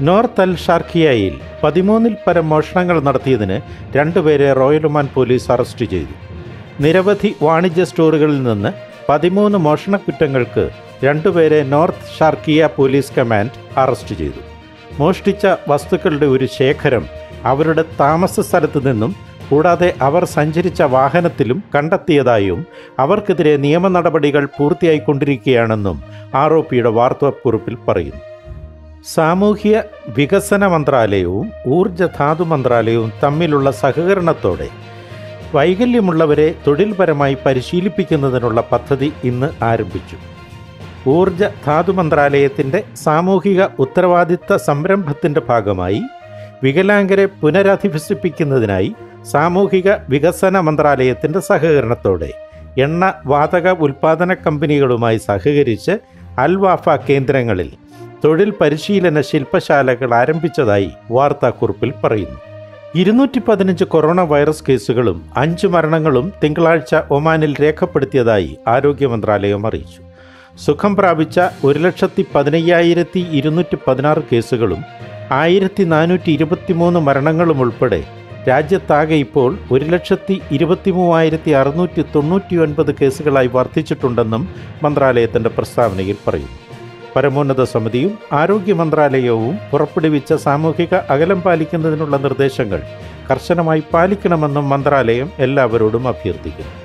north അൽ ഷാർഖിയയിൽ പതിമൂന്നിൽ പരം മോഷണങ്ങൾ നടത്തിയതിന് രണ്ടുപേരെ റോയൽ ഒമാൻ പോലീസ് അറസ്റ്റ് ചെയ്തു നിരവധി വാണിജ്യ സ്റ്റോറുകളിൽ നിന്ന് പതിമൂന്ന് മോഷണക്കുറ്റങ്ങൾക്ക് രണ്ടുപേരെ north Sharqiya police command arrest ചെയ്തു മോഷ്ടിച്ച വസ്തുക്കളുടെ ഒരു ശേഖരം അവരുടെ താമസ സ്ഥലത്ത് നിന്നും കൂടാതെ അവർ സഞ്ചരിച്ച വാഹനത്തിലും കണ്ടെത്തിയതായും അവർക്കെതിരെ നിയമ നടപടികൾ പൂർത്തിയായിക്കൊണ്ടിരിക്കുകയാണെന്നും ആരോപിയുടെ വാർത്താക്കുറിപ്പിൽ പറയുന്നു സാമൂഹ്യ വികസന മന്ത്രാലയവും ഊർജ ധാതു മന്ത്രാലയവും തമ്മിലുള്ള സഹകരണത്തോടെ വൈകല്യമുള്ളവരെ തൊഴിൽപരമായി പരിശീലിപ്പിക്കുന്നതിനുള്ള പദ്ധതി ഇന്ന് ആരംഭിച്ചു ഊർജ ധാതു മന്ത്രാലയത്തിൻ്റെ സാമൂഹിക ഉത്തരവാദിത്ത സംരംഭത്തിൻ്റെ ഭാഗമായി വികലാംഗരെ പുനരധിവസിപ്പിക്കുന്നതിനായി സാമൂഹിക വികസന മന്ത്രാലയത്തിൻ്റെ സഹകരണത്തോടെ എണ്ണ വാതക ഉൽപ്പാദന കമ്പനികളുമായി സഹകരിച്ച് അൽവാഫ കേന്ദ്രങ്ങളിൽ തൊഴിൽ പരിശീലന ശില്പശാലകൾ ആരംഭിച്ചതായി വാർത്താക്കുറിപ്പിൽ പറയുന്നു ഇരുന്നൂറ്റി പതിനഞ്ച് കൊറോണ വൈറസ് കേസുകളും അഞ്ച് മരണങ്ങളും തിങ്കളാഴ്ച ഒമാനിൽ രേഖപ്പെടുത്തിയതായി ആരോഗ്യ മന്ത്രാലയം അറിയിച്ചു സുഖം പ്രാപിച്ച ഒരു ലക്ഷത്തി പതിനയ്യായിരത്തി ഇരുന്നൂറ്റി പതിനാറ് കേസുകളും ആയിരത്തി നാനൂറ്റി ഇരുപത്തിമൂന്ന് മരണങ്ങളും ഉൾപ്പെടെ രാജ്യത്താകെ ഇപ്പോൾ ഒരു ലക്ഷത്തി ഇരുപത്തി മൂവായിരത്തി അറുന്നൂറ്റി തൊണ്ണൂറ്റി ഒൻപത് കേസുകളായി വർദ്ധിച്ചിട്ടുണ്ടെന്നും മന്ത്രാലയത്തിൻ്റെ പ്രസ്താവനയിൽ പറയുന്നു പരമോന്നത സമിതിയും ആരോഗ്യ മന്ത്രാലയവും പുറപ്പെടുവിച്ച സാമൂഹിക അകലം പാലിക്കുന്നതിനുള്ള നിർദ്ദേശങ്ങൾ കർശനമായി പാലിക്കണമെന്നും മന്ത്രാലയം എല്ലാവരോടും അഭ്യർത്ഥിക്കുന്നു